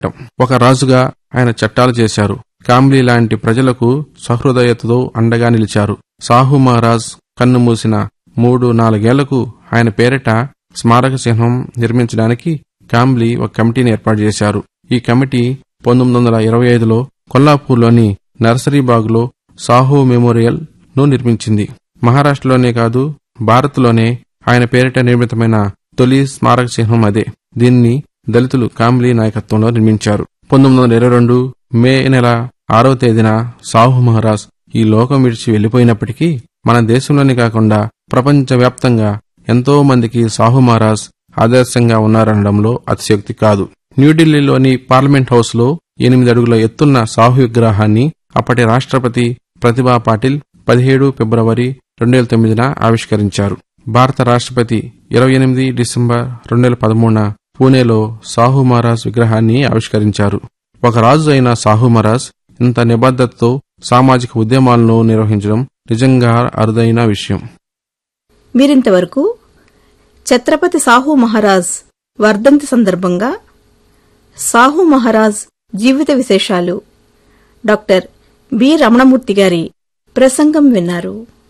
ఒక రాజుగా ఆయన చట్టాలు చేశారు కాంబ్లీ లాంటి ప్రజలకు సహృదయతతో అండగా నిలిచారు సాహు మహారాజ్ కన్ను మూసిన మూడు నాలుగేళ్లకు ఆయన పేరిట స్మారక చిహ్నం నిర్మించడానికి కాంబ్లీ ఒక కమిటీని ఏర్పాటు చేశారు ఈ కమిటీ పంతొమ్మిది వందల ఇరవై ఐదులో కొల్లాపూర్లోని నర్సరీబాగ్లో సాహు మెమోరియల్ ను నిర్మించింది మహారాష్ట్రలోనే కాదు భారత్లోనే ఆయన పేరిట నిర్మితమైన తొలి స్మారక చిహ్నం అదే దీన్ని దళితులు కాంబ్లీ నాయకత్వంలో నిర్మించారు పంతొమ్మిది వందల ఇరవై రెండు మే నెల ఆరవ తేదీన సాహు మహారాజ్ ఈ లోకం విడిచి వెళ్లిపోయినప్పటికీ మన దేశంలోనే కాకుండా ప్రపంచవ్యాప్తంగా ఎంతో మందికి సాహు మహారాజ్ ఆదర్శంగా ఉన్నారనడంలో అతిశయోక్తి కాదు న్యూఢిల్లీలోని పార్లమెంట్ హౌస్ లో ఎనిమిది అడుగుల ఎత్తున్న సాహు విగ్రహాన్ని అప్పటి రాష్ట్రపతి ప్రతిభా పాటిల్ పదిహేడు ఫిబ్రవరి రెండు వేల తొమ్మిదిన ఆవిష్కరించారు భారత రాష్ట్రపతి ఇరవై ఎనిమిది డిసెంబర్ రెండు వేల పదమూడున పూణేలో సాహు మహారాజ్ విగ్రహాన్ని ఆవిష్కరించారు ఒక రాజు అయిన సాహు మహారాజ్ ఇంత నిబద్ధతతో సామాజిక ఉద్యమాలను నిర్వహించడం నిజంగా అరుదైన విషయం మీరింతవరకు ఛత్రపతి సాహు మహారాజ్ వర్ధంతి సందర్భంగా సాహు మహారాజ్ జీవిత విశేషాలు డాక్టర్ బి రమణమూర్తి గారి ప్రసంగం విన్నారు